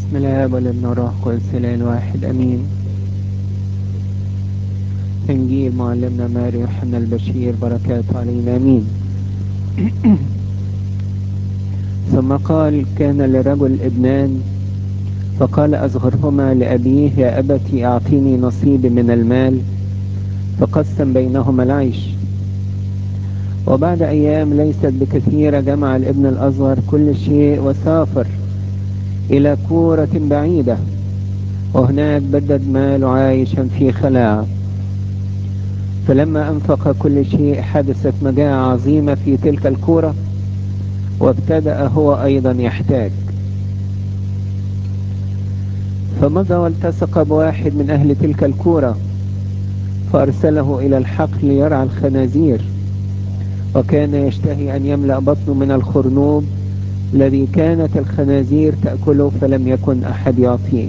بسم الله والابن والروح القدس الاله الواحد امين انجيل معلمنا ماري يوحنا البشير بركاته علينا امين ثم قال كان لرجل ابنان فقال اصغرهما لابيه يا ابتي اعطيني نصيبي من المال فقسم بينهما العيش وبعد ايام ليست بكثيره جمع الابن الاصغر كل شيء وسافر إلى كورة بعيدة وهناك بدد مال عايشا في خلاعة فلما أنفق كل شيء حدثت مجاعة عظيمة في تلك الكورة وابتدأ هو أيضا يحتاج فمضى والتصق بواحد من أهل تلك الكورة فأرسله إلى الحقل ليرعى الخنازير وكان يشتهي أن يملأ بطنه من الخرنوب الذي كانت الخنازير تأكله فلم يكن أحد يعطيه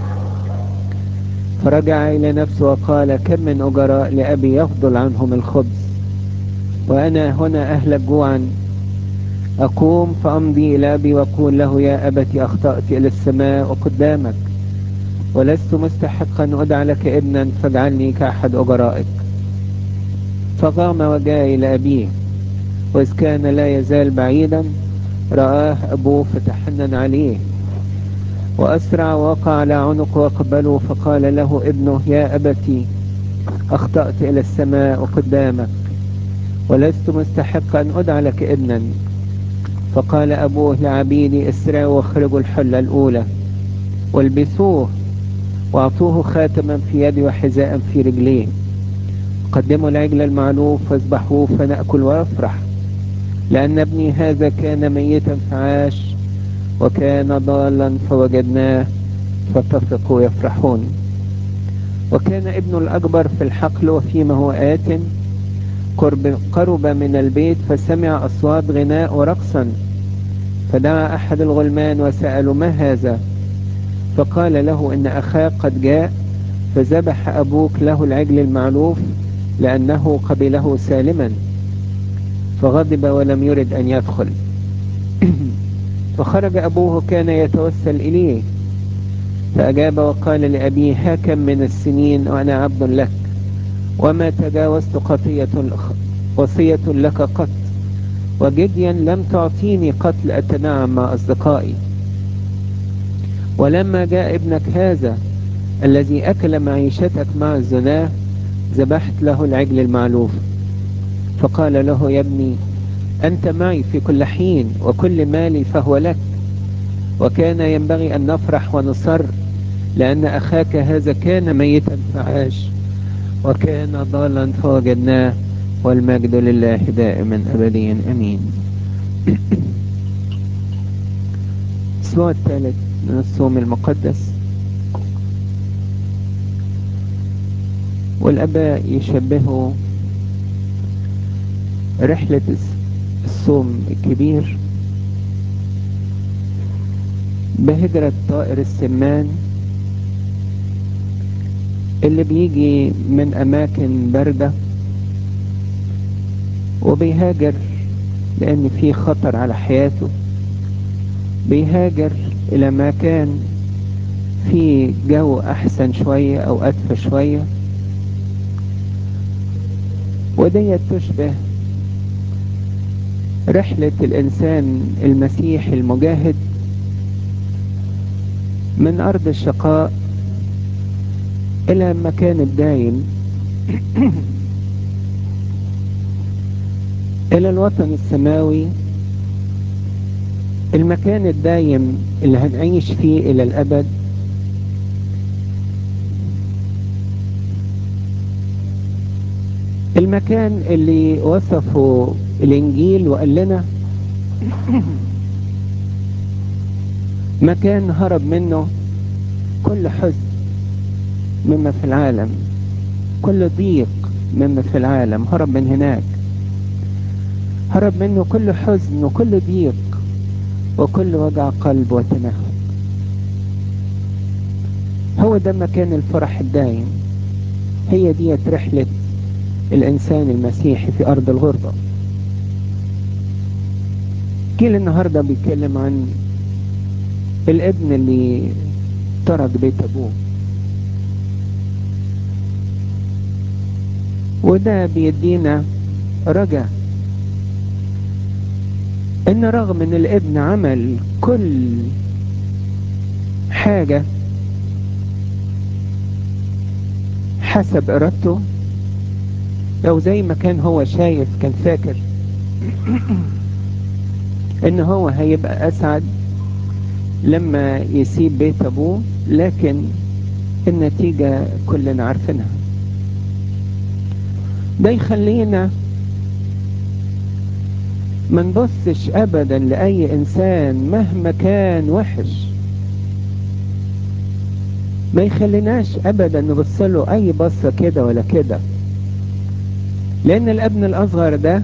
فرجع إلى نفسه وقال كم من أجراء لأبي يفضل عنهم الخبز وأنا هنا أهلك جوعا أقوم فأمضي إلى أبي وأقول له يا أبتي أخطأت إلى السماء وقدامك ولست مستحقا أن أدع لك ابنا فاجعلني كأحد أجرائك فقام وجاء إلى أبيه وإذ كان لا يزال بعيدا رآه أبوه فتحنن عليه وأسرع وقع على عنقه وقبله فقال له ابنه يا أبتي أخطأت إلى السماء وقدامك ولست مستحقا أن أدع لك ابنا فقال أبوه لعبيدي اسرعوا واخرجوا الحلة الأولى والبسوه واعطوه خاتما في يده وحذاء في رجليه قدموا العجل المعلوف فاذبحوه فنأكل وافرح لأن ابني هذا كان ميتا فعاش وكان ضالا فوجدناه فاتفقوا يفرحون وكان ابن الأكبر في الحقل وفيما هو آت قرب, قرب من البيت فسمع أصوات غناء ورقصا فدعا أحد الغلمان وسألوا ما هذا فقال له إن أخاك قد جاء فذبح أبوك له العجل المعلوف لأنه قبله سالما فغضب ولم يرد أن يدخل فخرج أبوه كان يتوسل إليه فأجاب وقال لأبيه ها كم من السنين وأنا عبد لك وما تجاوزت قطية وصية لك قط وجديا لم تعطيني قط لأتنعم مع أصدقائي ولما جاء ابنك هذا الذي أكل معيشتك مع الزناه ذبحت له العجل المعلوف فقال له يا ابني أنت معي في كل حين وكل مالي فهو لك وكان ينبغي أن نفرح ونصر لأن أخاك هذا كان ميتا فعاش وكان ضالا فوجدناه والمجد لله دائما أبديا أمين الأسبوع الثالث من الصوم المقدس والأباء يشبهوا رحلة الصوم الكبير بهجرة طائر السمان اللي بيجي من أماكن باردة وبيهاجر لأن في خطر على حياته بيهاجر إلى مكان فيه جو أحسن شوية أو أدفى شوية وديت تشبه رحلة الإنسان المسيحي المجاهد من أرض الشقاء إلى مكان الدايم إلى الوطن السماوي المكان الدايم اللي هنعيش فيه إلى الأبد المكان اللي وصفه الإنجيل وقال لنا مكان هرب منه كل حزن مما في العالم كل ضيق مما في العالم هرب من هناك هرب منه كل حزن وكل ضيق وكل وجع قلب وتنهد هو ده مكان الفرح الدائم هي ديت رحلة الإنسان المسيحي في أرض الغربة جيل النهاردة بيتكلم عن الابن اللي ترك بيت ابوه وده بيدينا رجع ان رغم ان الابن عمل كل حاجة حسب ارادته لو زي ما كان هو شايف كان فاكر ان هو هيبقى اسعد لما يسيب بيت ابوه لكن النتيجة كلنا عارفينها ده يخلينا ما نبصش ابدا لاي انسان مهما كان وحش ما يخليناش ابدا نبص له اي بصة كده ولا كده لان الابن الاصغر ده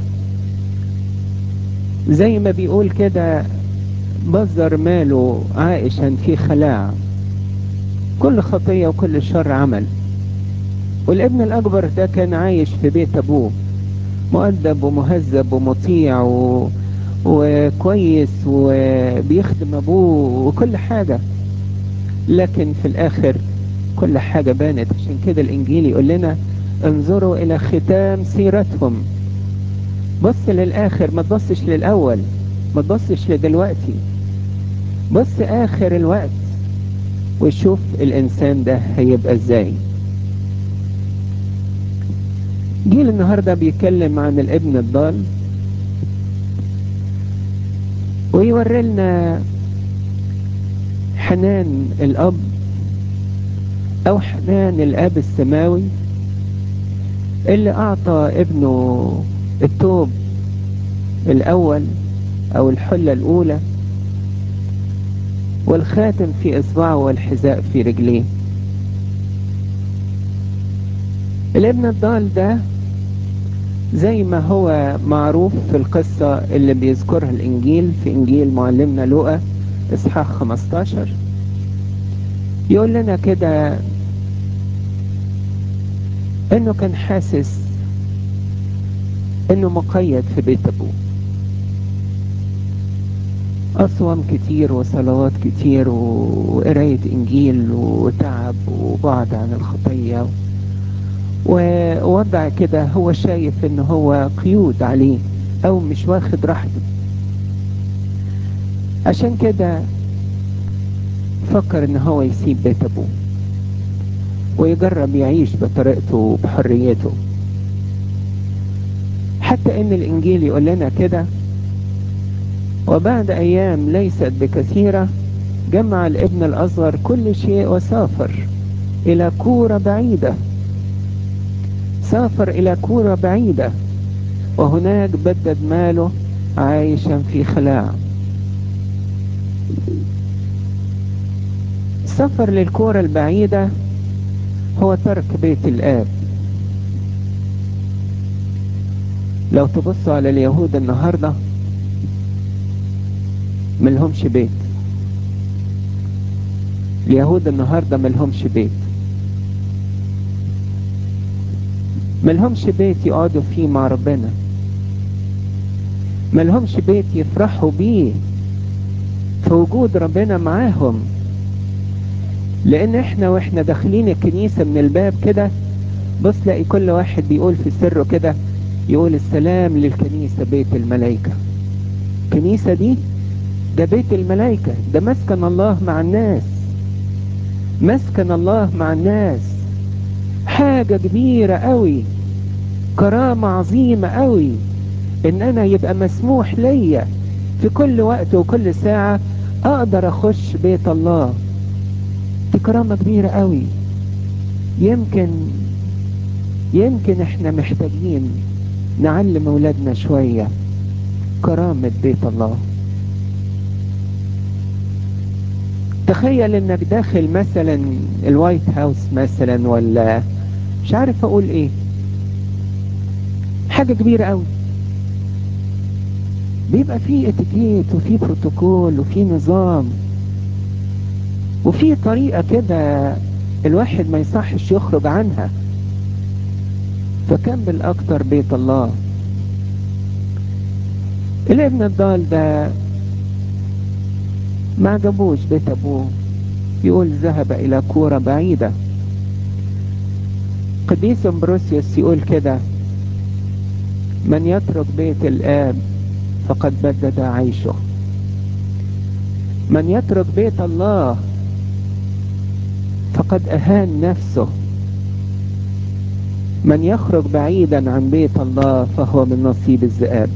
زي ما بيقول كده بذر ماله عائشا في خلاع كل خطية وكل شر عمل والابن الاكبر ده كان عايش في بيت ابوه مؤدب ومهذب ومطيع و... وكويس وبيخدم ابوه وكل حاجة لكن في الاخر كل حاجة بانت عشان كده الانجيل يقول لنا انظروا الى ختام سيرتهم بص للاخر ما تبصش للاول ما تبصش لدلوقتي بص اخر الوقت وشوف الانسان ده هيبقى ازاي جيل النهاردة بيتكلم عن الابن الضال ويوري لنا حنان الاب او حنان الاب السماوي اللي اعطى ابنه التوب الاول او الحلة الاولى والخاتم في اصبعه والحذاء في رجليه الابن الضال ده زي ما هو معروف في القصة اللي بيذكرها الانجيل في انجيل معلمنا لوقا اصحاح 15 يقول لنا كده انه كان حاسس انه مقيد في بيت ابوه أصوم كتير وصلوات كتير وقراية إنجيل وتعب وبعد عن الخطية ووضع كده هو شايف إن هو قيود عليه أو مش واخد راحته عشان كده فكر إن هو يسيب بيت أبوه ويجرب يعيش بطريقته وبحريته حتى إن الإنجيل يقول لنا كده وبعد أيام ليست بكثيرة جمع الابن الأصغر كل شيء وسافر إلى كورة بعيدة سافر إلى كورة بعيدة وهناك بدد ماله عايشا في خلاع السفر للكورة البعيدة هو ترك بيت الآب لو تبصوا على اليهود النهارده ملهمش بيت اليهود النهاردة ملهمش بيت ملهمش بيت يقعدوا فيه مع ربنا ملهمش بيت يفرحوا بيه في وجود ربنا معاهم لان احنا واحنا داخلين الكنيسة من الباب كده بص لاقي كل واحد بيقول في سره كده يقول السلام للكنيسة بيت الملائكة الكنيسة دي ده بيت الملائكة ده مسكن الله مع الناس مسكن الله مع الناس حاجة كبيرة قوي كرامة عظيمة قوي ان انا يبقى مسموح ليا في كل وقت وكل ساعة اقدر اخش بيت الله دي كرامة كبيرة قوي يمكن يمكن احنا محتاجين نعلم اولادنا شوية كرامة بيت الله تخيل انك داخل مثلا الوايت هاوس مثلا ولا مش عارف اقول ايه حاجة كبيرة قوي بيبقى فيه اتيكيت وفيه بروتوكول وفيه نظام وفيه طريقة كده الواحد ما يصحش يخرج عنها فكم بالاكتر بيت الله الابن الضال ده ما عجبوش بيت ابوه يقول ذهب الى كورة بعيدة قديس امبروسيوس يقول كده من يترك بيت الاب فقد بدد عيشه من يترك بيت الله فقد اهان نفسه من يخرج بعيدا عن بيت الله فهو من نصيب الذئاب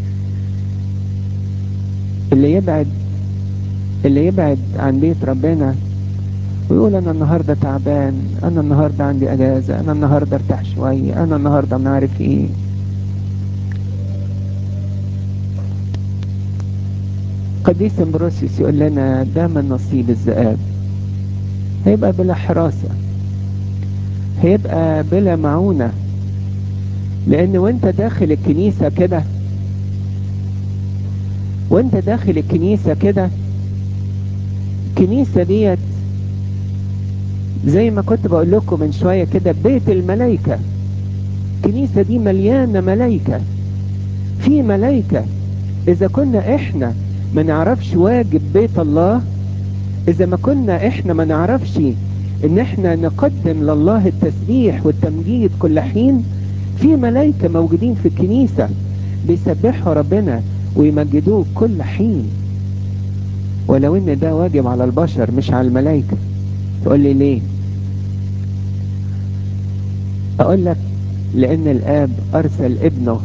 اللي يبعد اللي يبعد عن بيت ربنا ويقول انا النهارده تعبان انا النهارده عندي اجازه انا النهارده ارتاح شويه انا النهارده ما عارف ايه قديس امبروسيوس يقول لنا ده من نصيب الذئاب هيبقى بلا حراسة هيبقى بلا معونة لان وانت داخل الكنيسة كده وانت داخل الكنيسة كده الكنيسة ديت زي ما كنت بقول لكم من شوية كده بيت الملايكة الكنيسة دي مليانة ملايكة في ملايكة اذا كنا احنا ما نعرفش واجب بيت الله اذا ما كنا احنا ما نعرفش ان احنا نقدم لله التسبيح والتمجيد كل حين في ملائكة موجودين في الكنيسة بيسبحوا ربنا ويمجدوه كل حين ولو ان ده واجب على البشر مش على الملائكة تقول لي ليه اقول لك لان الاب ارسل ابنه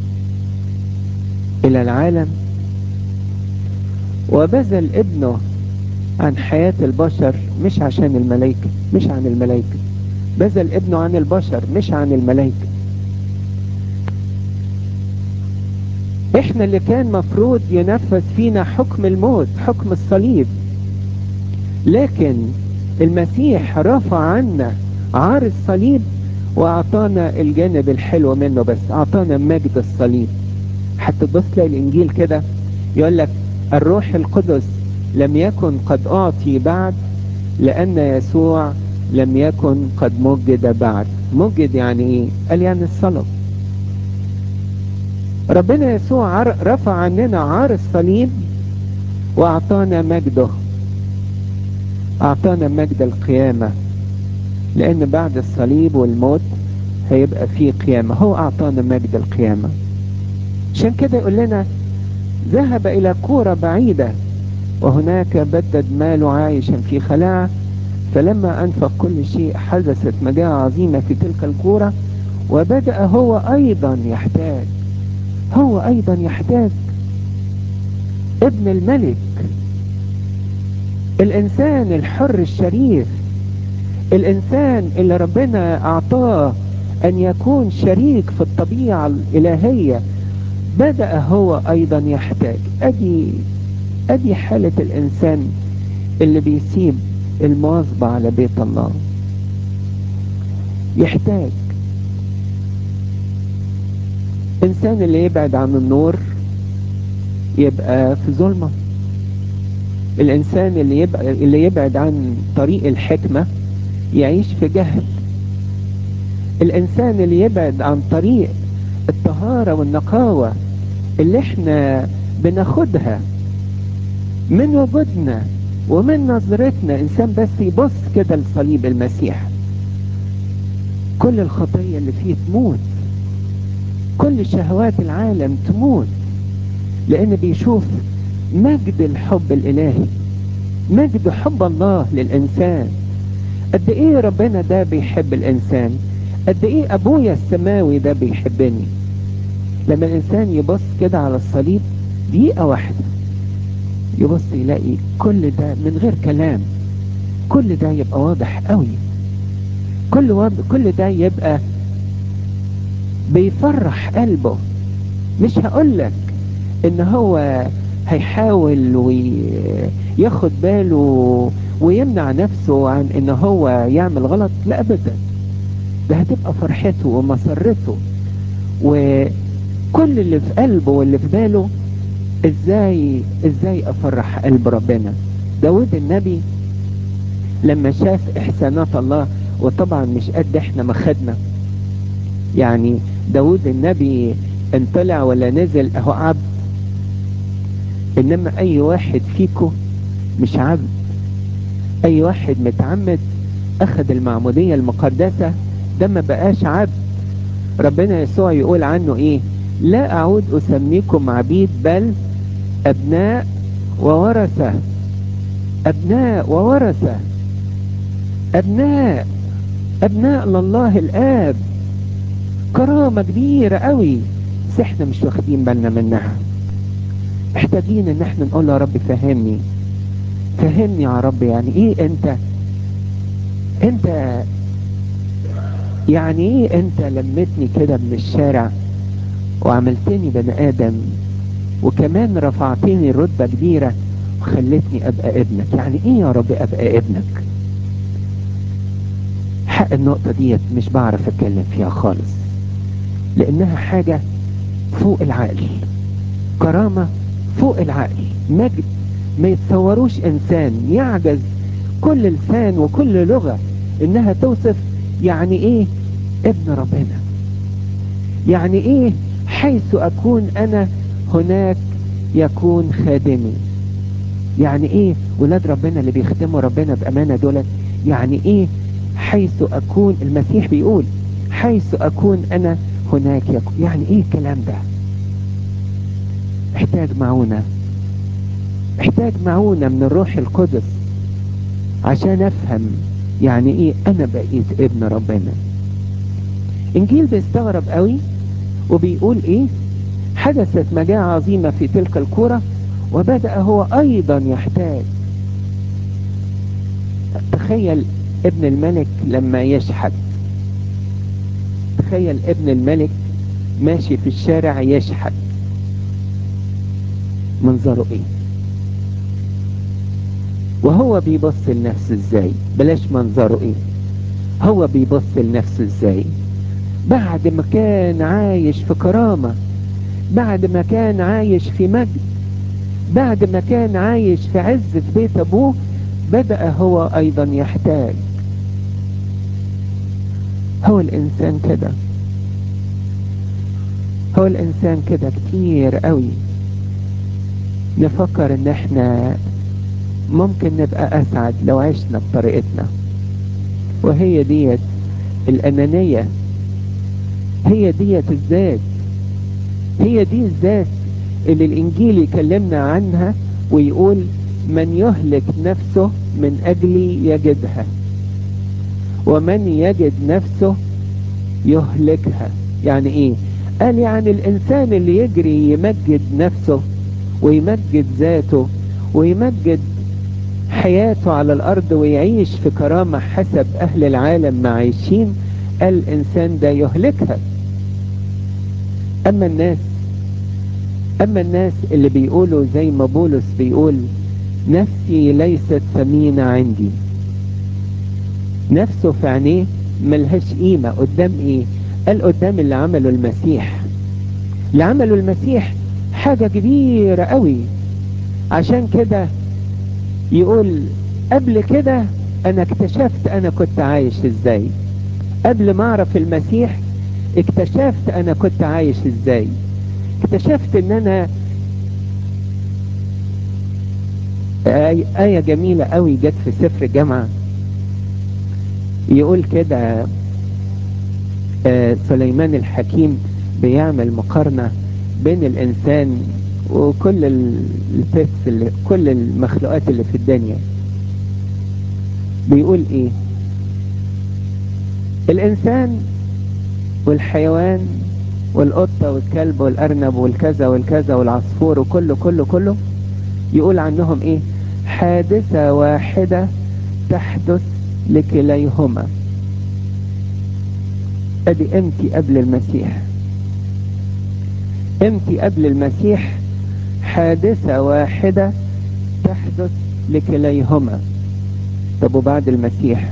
الى العالم وبذل ابنه عن حياة البشر مش عشان الملائكة مش عن الملائكة بذل ابنه عن البشر مش عن الملائكة احنا اللي كان مفروض ينفذ فينا حكم الموت حكم الصليب لكن المسيح رفع عنا عار الصليب واعطانا الجانب الحلو منه بس اعطانا مجد الصليب حتى تبص تلاقي الانجيل كده يقول لك الروح القدس لم يكن قد اعطي بعد لان يسوع لم يكن قد مجد بعد مجد يعني ايه قال يعني الصلب ربنا يسوع رفع عننا عار الصليب واعطانا مجده اعطانا مجد القيامة لان بعد الصليب والموت هيبقى فيه قيامة هو اعطانا مجد القيامة عشان كده يقول لنا ذهب الى كورة بعيدة وهناك بدد ماله عايشا في خلاعة فلما انفق كل شيء حدثت مجاعة عظيمة في تلك الكورة وبدأ هو ايضا يحتاج هو ايضا يحتاج ابن الملك الانسان الحر الشريف الانسان اللي ربنا اعطاه ان يكون شريك في الطبيعة الالهية بدأ هو ايضا يحتاج ادي ادي حالة الانسان اللي بيسيب المواظبة على بيت الله يحتاج انسان اللي يبعد عن النور يبقى في ظلمة الانسان اللي يبقى اللي يبعد عن طريق الحكمة يعيش في جهل الانسان اللي يبعد عن طريق الطهارة والنقاوة اللي احنا بناخدها من وجودنا ومن نظرتنا انسان بس يبص كده لصليب المسيح كل الخطية اللي فيه تموت كل شهوات العالم تموت لان بيشوف مجد الحب الالهي مجد حب الله للانسان قد ايه ربنا ده بيحب الانسان قد ايه ابويا السماوي ده بيحبني لما الانسان يبص كده على الصليب دقيقة واحدة يبص يلاقي كل ده من غير كلام كل ده يبقى واضح قوي كل واضح كل ده يبقى بيفرح قلبه مش هقولك ان هو هيحاول وياخد باله ويمنع نفسه عن ان هو يعمل غلط لا ابدا ده هتبقى فرحته ومسرته وكل اللي في قلبه واللي في باله ازاي ازاي افرح قلب ربنا داود النبي لما شاف احسانات الله وطبعا مش قد احنا ما خدنا يعني داود النبي ان طلع ولا نزل اهو عبد انما اي واحد فيكم مش عبد اي واحد متعمد اخذ المعمودية المقدسة ده ما بقاش عبد ربنا يسوع يقول عنه ايه لا اعود اسميكم عبيد بل ابناء وورثة ابناء وورثة ابناء ابناء لله الاب كرامة كبيرة قوي بس احنا مش واخدين بالنا منها محتاجين ان احنا نقول يا رب فهمني فهمني يا رب يعني ايه انت انت يعني ايه انت لمتني كده من الشارع وعملتني بني ادم وكمان رفعتني رتبة كبيرة وخلتني ابقى ابنك يعني ايه يا رب ابقى ابنك حق النقطة ديت مش بعرف اتكلم فيها خالص لانها حاجة فوق العقل كرامة فوق العقل مجد ما يتصوروش انسان يعجز كل لسان وكل لغة انها توصف يعني ايه ابن ربنا يعني ايه حيث اكون انا هناك يكون خادمي يعني ايه ولاد ربنا اللي بيخدموا ربنا بامانة دولت يعني ايه حيث اكون المسيح بيقول حيث اكون انا هناك يكون يعني ايه الكلام ده محتاج معونة محتاج معونة من الروح القدس عشان افهم يعني ايه انا بقيت ابن ربنا انجيل بيستغرب قوي وبيقول ايه حدثت مجاعة عظيمة في تلك الكرة وبدأ هو ايضا يحتاج تخيل ابن الملك لما يشحت تخيل ابن الملك ماشي في الشارع يشحت منظره ايه وهو بيبص لنفسه ازاي بلاش منظره ايه هو بيبص لنفسه ازاي بعد ما كان عايش في كرامة بعد ما كان عايش في مجد بعد ما كان عايش في عز في بيت ابوه بدأ هو ايضا يحتاج هو الانسان كده هو الانسان كده كتير قوي نفكر ان احنا ممكن نبقى اسعد لو عشنا بطريقتنا وهي ديت الانانية هي ديت الذات هي دي الذات اللي الانجيل يكلمنا عنها ويقول من يهلك نفسه من اجلي يجدها ومن يجد نفسه يهلكها يعني ايه قال يعني الانسان اللي يجري يمجد نفسه ويمجد ذاته ويمجد حياته على الارض ويعيش في كرامة حسب اهل العالم ما عايشين الانسان ده يهلكها اما الناس اما الناس اللي بيقولوا زي ما بولس بيقول نفسي ليست ثمينة عندي نفسه في عينيه ملهاش قيمة قدام ايه قال قدام اللي عمله المسيح اللي عمله المسيح حاجة كبيرة قوي عشان كده يقول قبل كده انا اكتشفت انا كنت عايش ازاي قبل ما اعرف المسيح اكتشفت انا كنت عايش ازاي اكتشفت ان انا آية, آية جميلة قوي جت في سفر الجامعة يقول كده آه سليمان الحكيم بيعمل مقارنة بين الانسان وكل البيتس اللي كل المخلوقات اللي في الدنيا بيقول ايه الانسان والحيوان والقطة والكلب والارنب والكذا والكذا والعصفور وكله كله كله يقول عنهم ايه حادثة واحدة تحدث لكليهما ادي امتي قبل المسيح امتي قبل المسيح حادثة واحدة تحدث لكليهما طب وبعد المسيح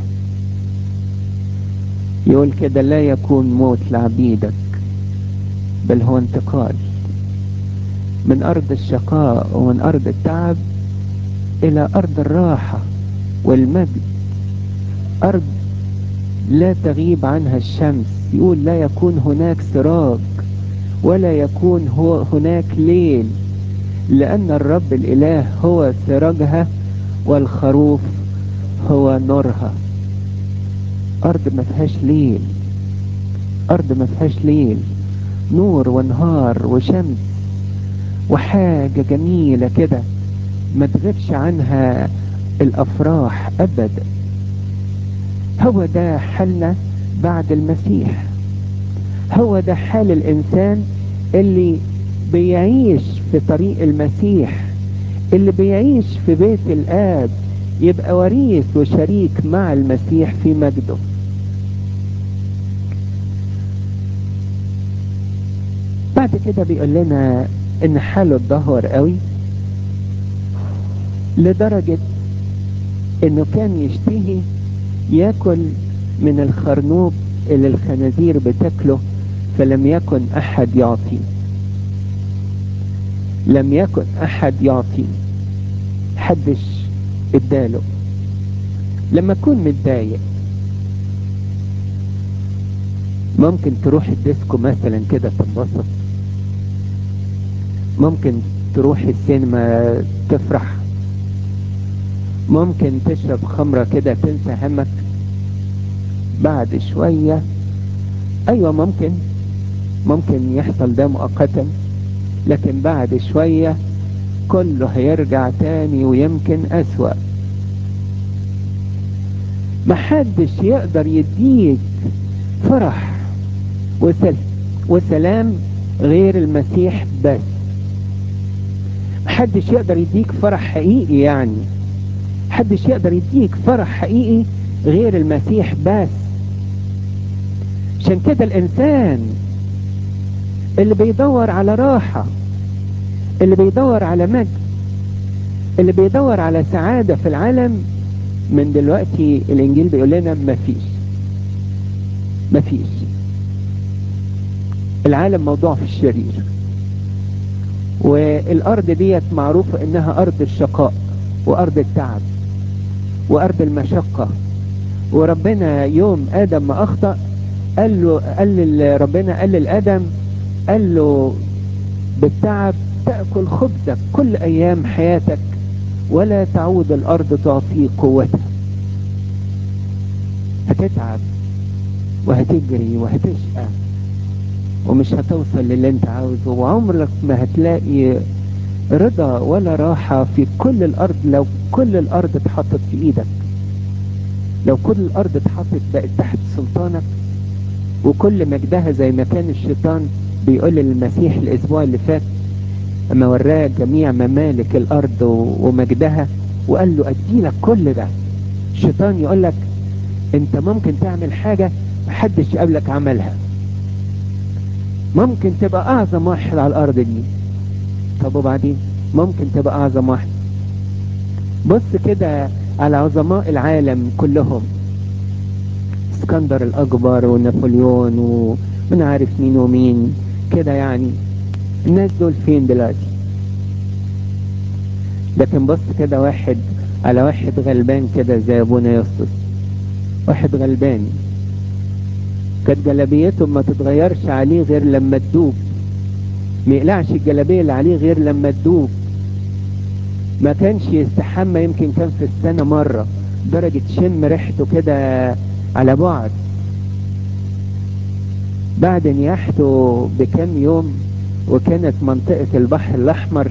يقول كده لا يكون موت لعبيدك بل هو انتقال من ارض الشقاء ومن ارض التعب الى ارض الراحة والمجد ارض لا تغيب عنها الشمس يقول لا يكون هناك سراج ولا يكون هو هناك ليل لأن الرب الإله هو سراجها والخروف ونورها أرض ما فيهاش ليل أرض ما فيهاش ليل نور ونهار وشمس وحاجة جميلة كده ما تغيبش عنها الأفراح أبدا هو ده حالنا بعد المسيح هو ده حال الإنسان اللي بيعيش في طريق المسيح اللي بيعيش في بيت الآب يبقى وريث وشريك مع المسيح في مجده بعد كده بيقول لنا ان حاله اتدهور قوي لدرجة انه كان يشتهي ياكل من الخرنوب اللي الخنازير بتاكله فلم يكن احد يعطي لم يكن احد يعطي حدش اداله لما اكون متضايق ممكن تروح الديسكو مثلا كده تنبسط ممكن تروح السينما تفرح ممكن تشرب خمرة كده تنسى همك بعد شوية ايوه ممكن ممكن يحصل ده مؤقتا لكن بعد شوية كله هيرجع تاني ويمكن اسوأ محدش يقدر يديك فرح وسل وسلام غير المسيح بس محدش يقدر يديك فرح حقيقي يعني محدش يقدر يديك فرح حقيقي غير المسيح بس عشان كده الانسان اللي بيدور على راحة اللي بيدور على مجد اللي بيدور على سعادة في العالم من دلوقتي الانجيل بيقول لنا مفيش مفيش العالم موضوع في الشرير والارض ديت معروفة انها ارض الشقاء وارض التعب وارض المشقة وربنا يوم ادم ما اخطأ قال له قال ربنا قال لادم قال له بالتعب تأكل خبزك كل ايام حياتك ولا تعود الارض تعطيك قوتها هتتعب وهتجري وهتشقى ومش هتوصل للي انت عاوزه وعمرك ما هتلاقي رضا ولا راحة في كل الارض لو كل الارض اتحطت في ايدك لو كل الارض اتحطت بقت تحت سلطانك وكل مجدها زي ما كان الشيطان بيقول للمسيح الاسبوع اللي فات اما وراه جميع ممالك الارض ومجدها وقال له اديلك كل ده الشيطان يقول لك انت ممكن تعمل حاجة محدش قبلك عملها ممكن تبقى اعظم واحد على الارض دي طب وبعدين ممكن تبقى اعظم واحد بص كده على عظماء العالم كلهم اسكندر الاكبر ونابليون ومن عارف مين ومين كده يعني الناس دول فين دلوقتي لكن بص كده واحد على واحد غلبان كده زي ابونا يسطس واحد غلبان كانت جلابيته ما تتغيرش عليه غير لما تدوب ما يقلعش الجلابيه اللي عليه غير لما تدوب ما كانش يستحمى يمكن كان في السنة مرة درجة شم ريحته كده على بعد بعد نياحته بكام يوم وكانت منطقة البحر الأحمر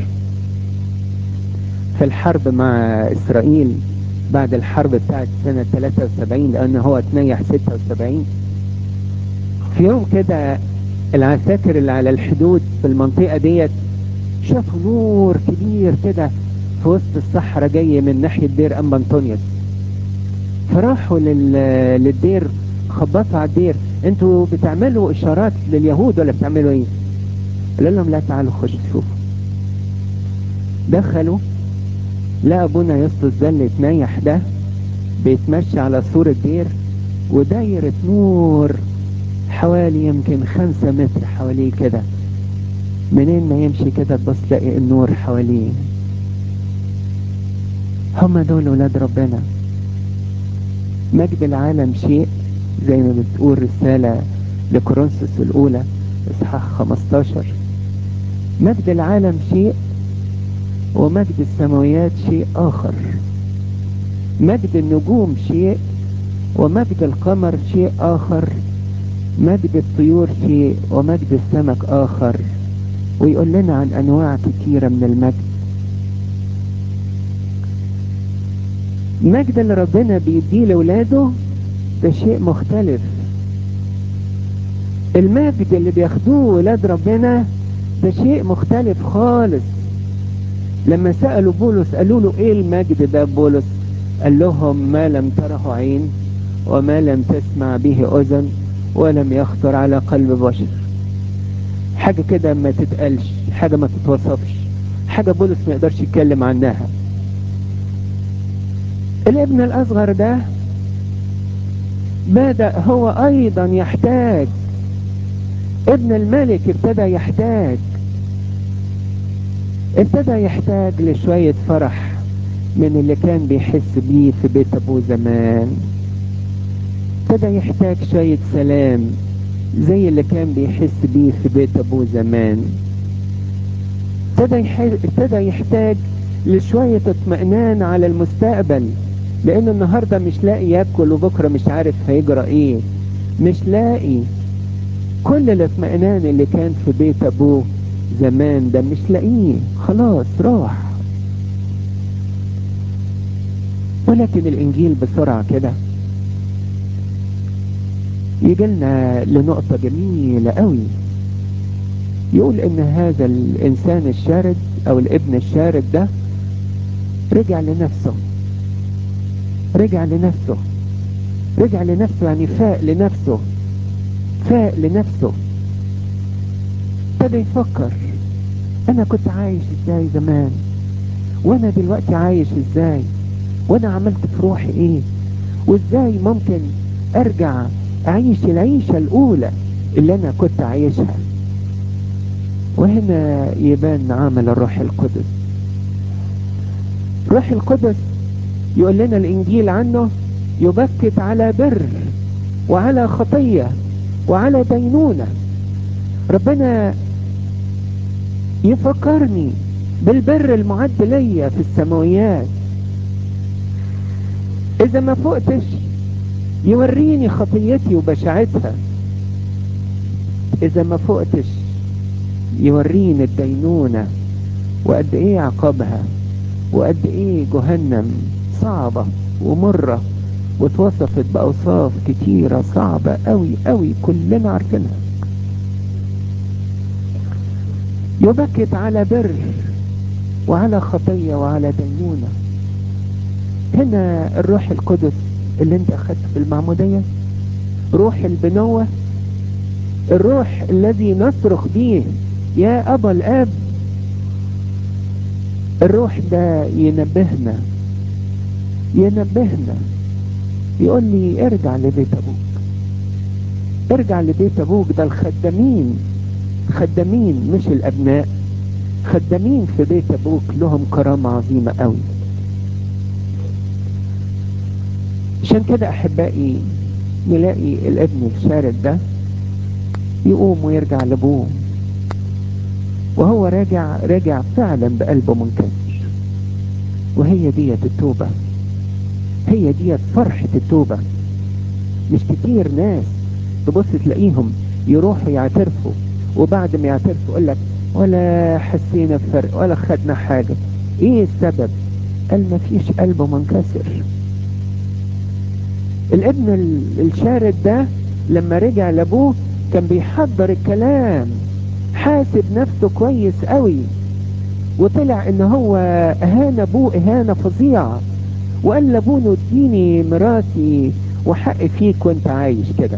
في الحرب مع إسرائيل بعد الحرب بتاعت سنة 73 لأن هو اتنيح 76 في يوم كده العساكر اللي على الحدود في المنطقة ديت شافوا نور كبير كده في وسط الصحراء جاي من ناحية دير أم أنطونيوس فراحوا لل... للدير خبطوا على الدير انتوا بتعملوا اشارات لليهود ولا بتعملوا ايه قال لهم لا تعالوا خشوا شوفوا دخلوا لا ابونا يسطس ده اللي اتنيح ده بيتمشى على سور الدير ودايرة نور حوالي يمكن خمسة متر حواليه كده منين ما يمشي كده تبص تلاقي النور حواليه هم دول ولاد ربنا مجد العالم شيء زي ما بتقول رسالة لكورنثوس الأولى إصحاح 15 مجد العالم شيء ومجد السماويات شيء آخر مجد النجوم شيء ومجد القمر شيء آخر مجد الطيور شيء ومجد السمك آخر ويقول لنا عن أنواع كثيرة من المجد المجد اللي ربنا بيديه لولاده ده شيء مختلف المجد اللي بياخدوه ولاد ربنا ده شيء مختلف خالص لما سألوا بولس قالوا له ايه المجد ده بولس قال لهم ما لم تره عين وما لم تسمع به اذن ولم يخطر على قلب بشر حاجة كده ما تتقالش حاجة ما تتوصفش حاجة بولس ما يقدرش يتكلم عنها الابن الاصغر ده بدأ هو ايضا يحتاج ابن الملك ابتدى يحتاج ابتدى يحتاج لشوية فرح من اللي كان بيحس بيه في بيت ابوه زمان ابتدى يحتاج شوية سلام زي اللي كان بيحس بيه في بيت ابوه زمان ابتدى ابتدى يحتاج لشوية اطمئنان على المستقبل لان النهاردة مش لاقي ياكل وبكرة مش عارف هيجرى ايه مش لاقي كل الاطمئنان اللي كان في بيت ابوه زمان ده مش لاقيه خلاص راح ولكن الانجيل بسرعة كده يجي لنا لنقطة جميلة قوي يقول ان هذا الانسان الشارد او الابن الشارد ده رجع لنفسه رجع لنفسه رجع لنفسه يعني فاق لنفسه فاق لنفسه ابتدى يفكر انا كنت عايش ازاي زمان وانا دلوقتي عايش ازاي وانا عملت في روحي ايه وازاي ممكن ارجع اعيش العيشة الاولى اللي انا كنت عايشها وهنا يبان عمل الروح القدس روح القدس يقول لنا الانجيل عنه يبكت على بر وعلى خطية وعلى دينونة ربنا يفكرني بالبر المعد ليا في السماويات اذا ما فقتش يوريني خطيتي وبشاعتها اذا ما فقتش يوريني الدينونة وقد ايه عقابها وقد ايه جهنم صعبة ومرة واتوصفت باوصاف كتيرة صعبة قوي قوي كلنا عارفينها يبكت على بر وعلى خطية وعلى دينونة هنا الروح القدس اللي انت اخدته في المعمودية روح البنوة الروح الذي نصرخ به يا ابا الاب الروح ده ينبهنا ينبهنا يقول لي ارجع لبيت ابوك ارجع لبيت ابوك ده الخدامين خدامين مش الابناء خدامين في بيت ابوك لهم كرامة عظيمة قوي عشان كده احبائي نلاقي الابن الشارد ده يقوم ويرجع لابوه وهو راجع راجع فعلا بقلبه منكسر وهي ديت التوبة هي ديت فرحة التوبة مش كتير ناس تبص تلاقيهم يروحوا يعترفوا وبعد ما يعترفوا يقول لك ولا حسينا بفرق ولا خدنا حاجة ايه السبب قال ما فيش قلبه منكسر الابن الشارد ده لما رجع لابوه كان بيحضر الكلام حاسب نفسه كويس قوي وطلع ان هو اهان ابوه اهانة فظيعة وقال لابوه اديني مراتي وحق فيك وانت عايش كده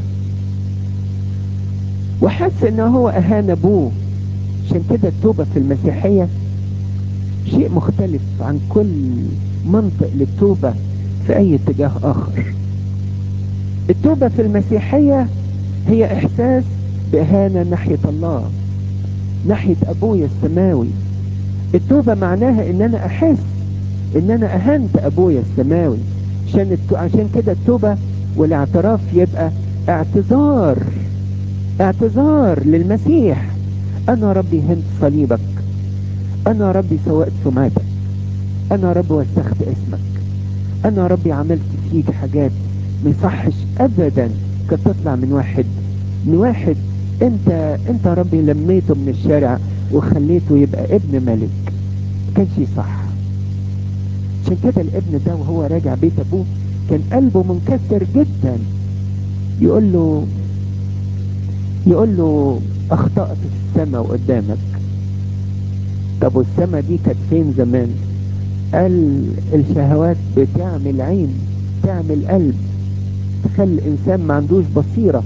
وحس ان هو اهان ابوه عشان كده التوبة في المسيحية شيء مختلف عن كل منطق للتوبة في اي اتجاه اخر التوبة في المسيحية هي احساس باهانة ناحية الله ناحية ابويا السماوي التوبة معناها ان انا احس ان انا اهنت ابويا السماوي عشان التو... عشان كده التوبة والاعتراف يبقى اعتذار اعتذار للمسيح انا ربي هنت صليبك انا ربي سوقت سمعتك انا رب وسخت اسمك انا ربي عملت فيك حاجات ما يصحش ابدا كانت تطلع من واحد من واحد انت انت ربي لميته من الشارع وخليته يبقى ابن ملك كانش صح عشان كده الابن ده وهو راجع بيت ابوه كان قلبه منكسر جدا يقول له يقول له اخطأت في السماء وقدامك طب والسماء دي كانت فين زمان قال الشهوات بتعمل عين تعمل قلب تخلي الانسان ما عندوش بصيرة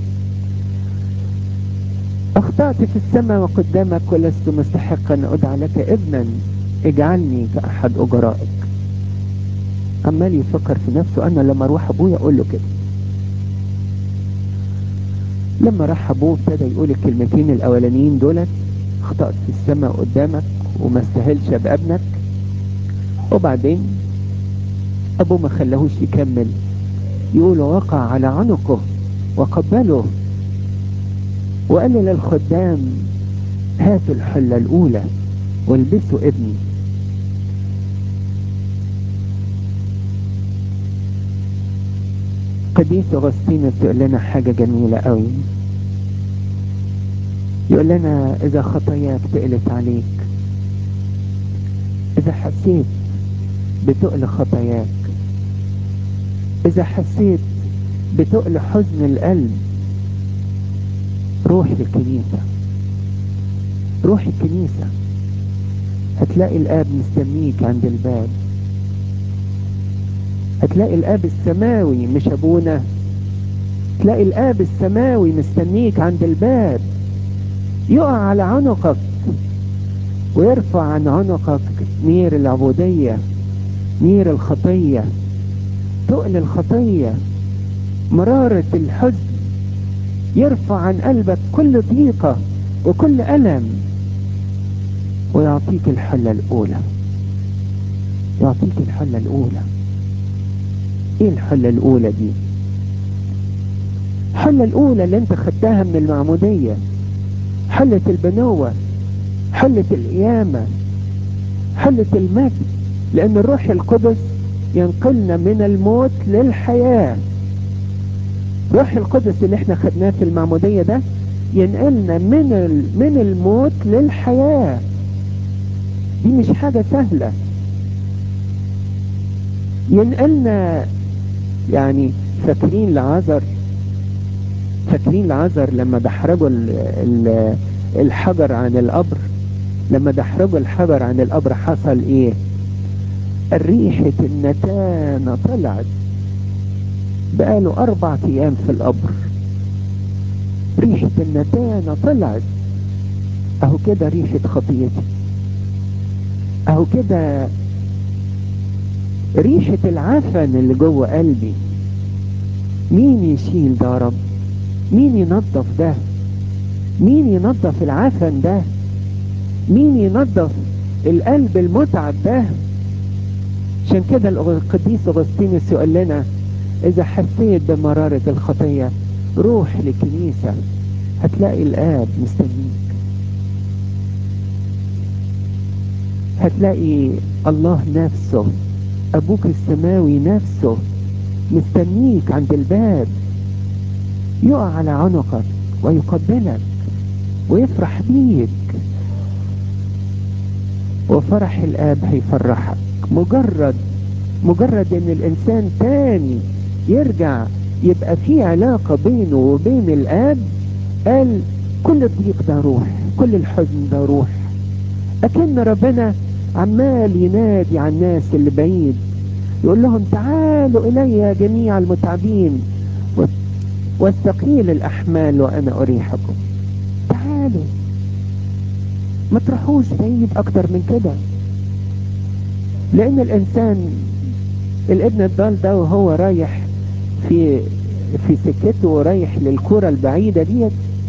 اخطأت في السماء وقدامك ولست مستحقا ان ادعى لك ابنا اجعلني كاحد اجرائك عمال يفكر في نفسه انا لما اروح ابويا اقول له كده لما راح ابوه ابتدى يقول الكلمتين الاولانيين دولت اخطأت في السماء قدامك وما استاهلش ابقى ابنك وبعدين ابوه ما خلاهوش يكمل يقول وقع على عنقه وقبله وقال للخدام هاتوا الحلة الاولى والبسوا ابني قديس اغسطينوس يقول لنا حاجة جميلة قوي يقول لنا اذا خطاياك تقلت عليك اذا حسيت بتقل خطاياك اذا حسيت بتقل حزن القلب روح الكنيسة روح الكنيسة هتلاقي الاب مستنيك عند الباب هتلاقي الاب السماوي مش ابونا تلاقي الاب السماوي مستنيك عند الباب يقع على عنقك ويرفع عن عنقك نير العبودية نير الخطية تقل الخطية مرارة الحزن يرفع عن قلبك كل ضيقة وكل ألم ويعطيك الحلة الأولى يعطيك الحلة الأولى ايه الحلة الأولى دي الحلة الأولى اللي انت خدتها من المعمودية حلة البنوة حلة القيامة حلة المجد لأن الروح القدس ينقلنا من الموت للحياة روح القدس اللي احنا خدناه في المعمودية ده ينقلنا من من الموت للحياة دي مش حاجة سهلة ينقلنا يعني فاكرين لعذر فاكرين لعذر لما دحرجوا الحجر عن القبر لما دحرجوا الحجر عن القبر حصل ايه الريحة النتانة طلعت بقاله اربع ايام في القبر ريحة النتانة طلعت اهو كده ريحة خطيتي اهو كده ريحة العفن اللي جوه قلبي مين يشيل ده يا رب مين ينظف ده مين ينظف العفن ده مين ينظف القلب المتعب ده عشان كده القديس اغسطينوس يقول لنا اذا حسيت بمرارة الخطية روح للكنيسة هتلاقي الاب مستنيك هتلاقي الله نفسه ابوك السماوي نفسه مستنيك عند الباب يقع على عنقك ويقبلك ويفرح بيك وفرح الاب هيفرحك مجرد مجرد ان الانسان تاني يرجع يبقى في علاقة بينه وبين الاب قال كل الضيق ده روح كل الحزن ده روح اكن ربنا عمال ينادي على الناس اللي بعيد يقول لهم تعالوا الي جميع المتعبين والثقيل الاحمال وانا اريحكم تعالوا ما تروحوش بعيد اكتر من كده لان الانسان الابن الضال ده وهو رايح في في سكته ورايح للكرة البعيدة ديت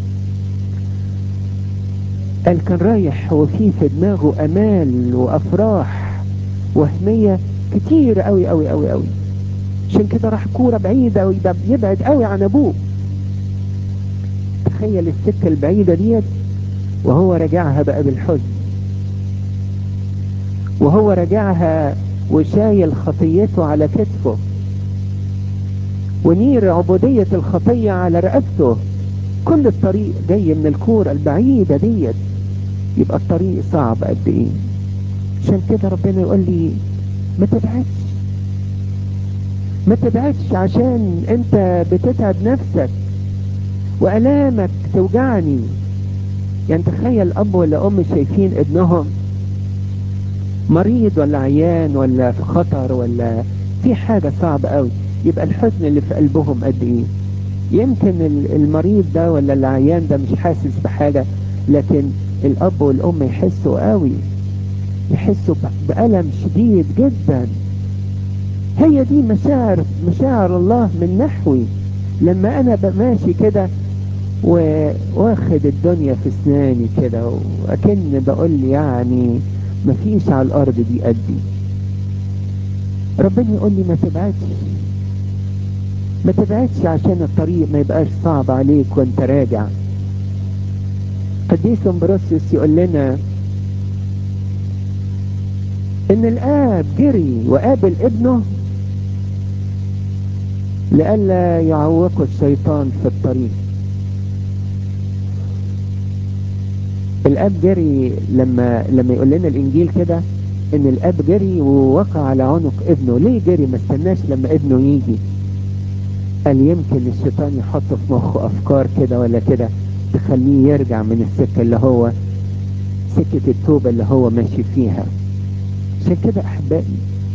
قال كان رايح وفي في دماغه امال وافراح وهمية كتير قوي قوي قوي قوي عشان كده راح كورة بعيدة ويبعد قوي عن ابوه تخيل السكة البعيدة ديت وهو راجعها بقى بالحزن وهو راجعها وشايل خطيته على كتفه ونير عبودية الخطية على رقبته كل الطريق جاي من الكورة البعيدة ديت يبقى الطريق صعب قد ايه عشان كده ربنا يقول لي ما تبعدش ما تبعدش عشان انت بتتعب نفسك والامك توجعني يعني تخيل اب ولا ام شايفين ابنهم مريض ولا عيان ولا في خطر ولا في حاجة صعبة قوي يبقى الحزن اللي في قلبهم قد ايه يمكن المريض ده ولا العيان ده مش حاسس بحاجة لكن الاب والام يحسوا قوي يحسوا بألم شديد جدا هي دي مشاعر مشاعر الله من نحوي لما انا ماشي كده واخد الدنيا في اسناني كده واكن بقول يعني مفيش على الارض دي قدي ربنا يقول لي ما تبعدش ما تبعدش عشان الطريق ما يبقاش صعب عليك وانت راجع قديس امبروسيوس يقول لنا ان الاب جري وقابل ابنه لئلا يعوقه الشيطان في الطريق الاب جري لما لما يقول لنا الانجيل كده ان الاب جري ووقع على عنق ابنه ليه جري ما استناش لما ابنه يجي قال يمكن الشيطان يحط في مخه افكار كده ولا كده تخليه يرجع من السكه اللي هو سكه التوبه اللي هو ماشي فيها عشان كده احبائي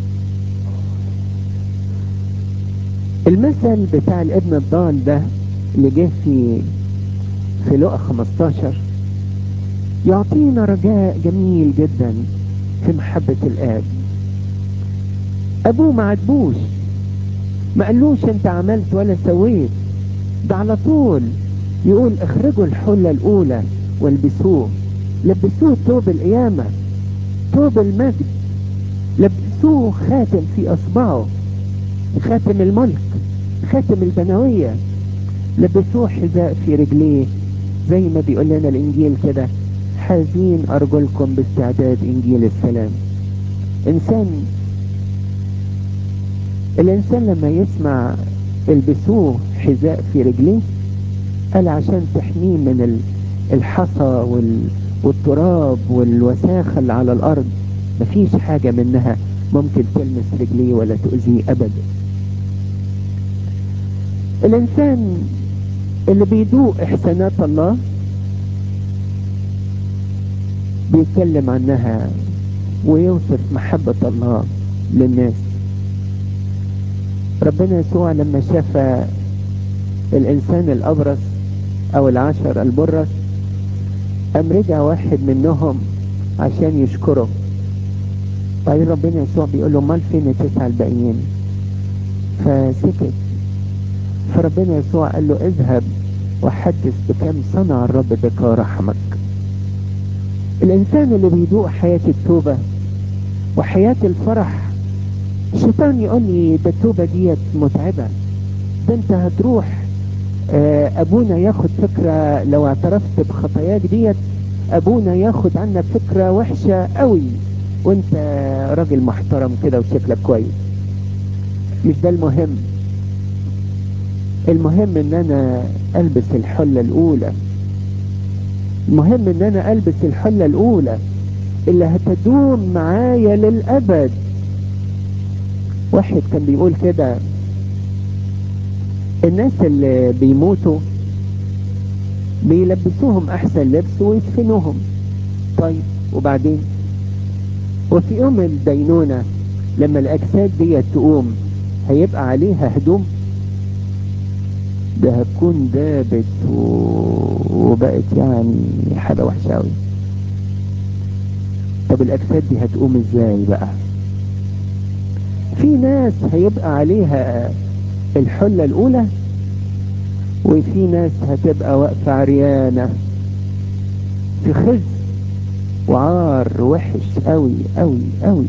المثل بتاع الابن الضال ده اللي جه في في لقا 15 يعطينا رجاء جميل جدا في محبة الآب أبوه ما عاتبوش ما قالوش أنت عملت ولا سويت ده على طول يقول اخرجوا الحلة الأولى والبسوه لبسوه ثوب القيامة ثوب المجد لبسوه خاتم في أصبعه خاتم الملك خاتم البنوية لبسوه حذاء في رجليه زي ما بيقول لنا الإنجيل كده حازين أرجلكم باستعداد إنجيل السلام إنسان الإنسان لما يسمع البسوه حذاء في رجليه قال عشان تحميه من الحصى والتراب والوساخة اللي على الأرض مفيش حاجة منها ممكن تلمس رجليه ولا تؤذيه أبدا الإنسان اللي بيدوق إحسانات الله بيتكلم عنها ويوصف محبة الله للناس ربنا يسوع لما شاف الإنسان الأبرص أو العشر البرص قام رجع واحد منهم عشان يشكره بعدين ربنا يسوع بيقول له امال فين التسعة الباقيين فسكت فربنا يسوع قال له اذهب وحدث بكم صنع الرب بك ورحمك الانسان اللي بيدوق حياة التوبة وحياة الفرح الشيطان يقول لي ده التوبة ديت متعبة ده انت هتروح ابونا ياخد فكرة لو اعترفت بخطاياك ديت ابونا ياخد عنك فكرة وحشة قوي وانت راجل محترم كده وشكلك كويس مش ده المهم المهم ان انا البس الحلة الاولى المهم ان انا البس الحلة الاولى اللي هتدوم معايا للابد واحد كان بيقول كده الناس اللي بيموتوا بيلبسوهم احسن لبس ويدفنوهم طيب وبعدين وفي يوم الدينونة لما الاجساد دي تقوم هيبقى عليها هدوم ده هتكون دابت و... وبقت يعني حاجة وحشة قوي طب الاجساد دي هتقوم ازاي بقى في ناس هيبقى عليها الحلة الاولى وفي ناس هتبقى واقفة عريانة في خز وعار وحش قوي قوي قوي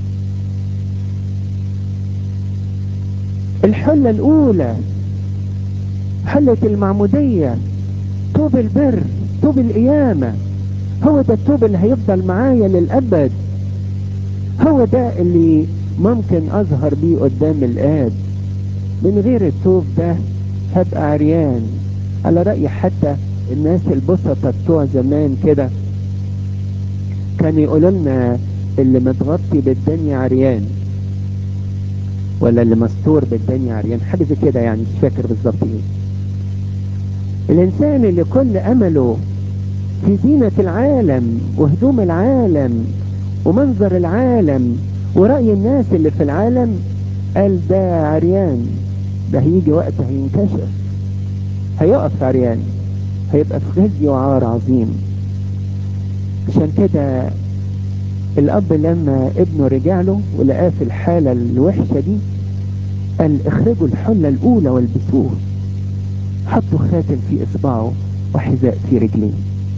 الحلة الاولى حلة المعمودية طوب البر طوب القيامة هو ده الطوب اللي هيفضل معايا للأبد هو ده اللي ممكن اظهر بيه قدام الاب من غير الثوب ده هبقى عريان على رأي حتى الناس البسطة بتوع زمان كده كان يقولوا لنا اللي متغطي بالدنيا عريان ولا اللي مستور بالدنيا عريان حاجة زي كده يعني مش فاكر بالظبط ايه الانسان اللي كل امله في زينة العالم وهدوم العالم ومنظر العالم ورأي الناس اللي في العالم قال ده عريان ده هيجي وقت هينكشف هيقف عريان هيبقى في خزي وعار عظيم عشان كده الاب لما ابنه رجع له ولقاه في الحالة الوحشة دي قال اخرجوا الحلة الاولى والبسوه حطوا خاتم في اصبعه وحذاء في رجليه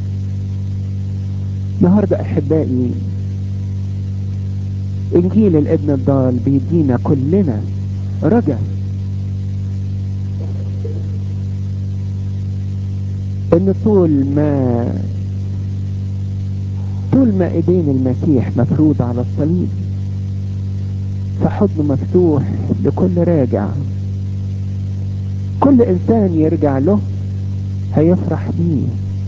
النهارده احبائي انجيل الابن الضال بيدينا كلنا رجع ان طول ما طول ما ايدين المسيح مفروض على الصليب فحضنه مفتوح لكل راجع كل انسان يرجع له هيفرح بيه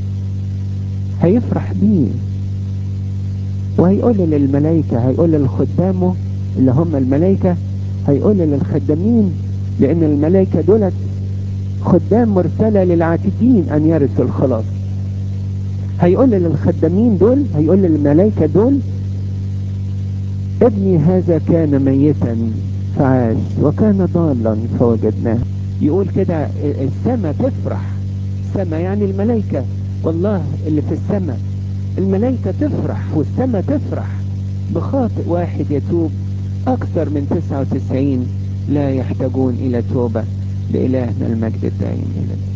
هيفرح بيه وهيقول للملائكة هيقول لخدامه اللي هم الملائكة هيقول للخدامين لان الملائكة دولت خدام مرسلة للعاتدين ان يرثوا الخلاص هيقول للخدامين دول هيقول للملائكة دول ابني هذا كان ميتا فعاش وكان ضالا فوجدناه يقول كده السماء تفرح السماء يعني الملائكة والله اللي في السماء الملائكة تفرح والسماء تفرح بخاطئ واحد يتوب اكثر من 99 لا يحتاجون الى توبة لالهنا المجد الدائم الى الابد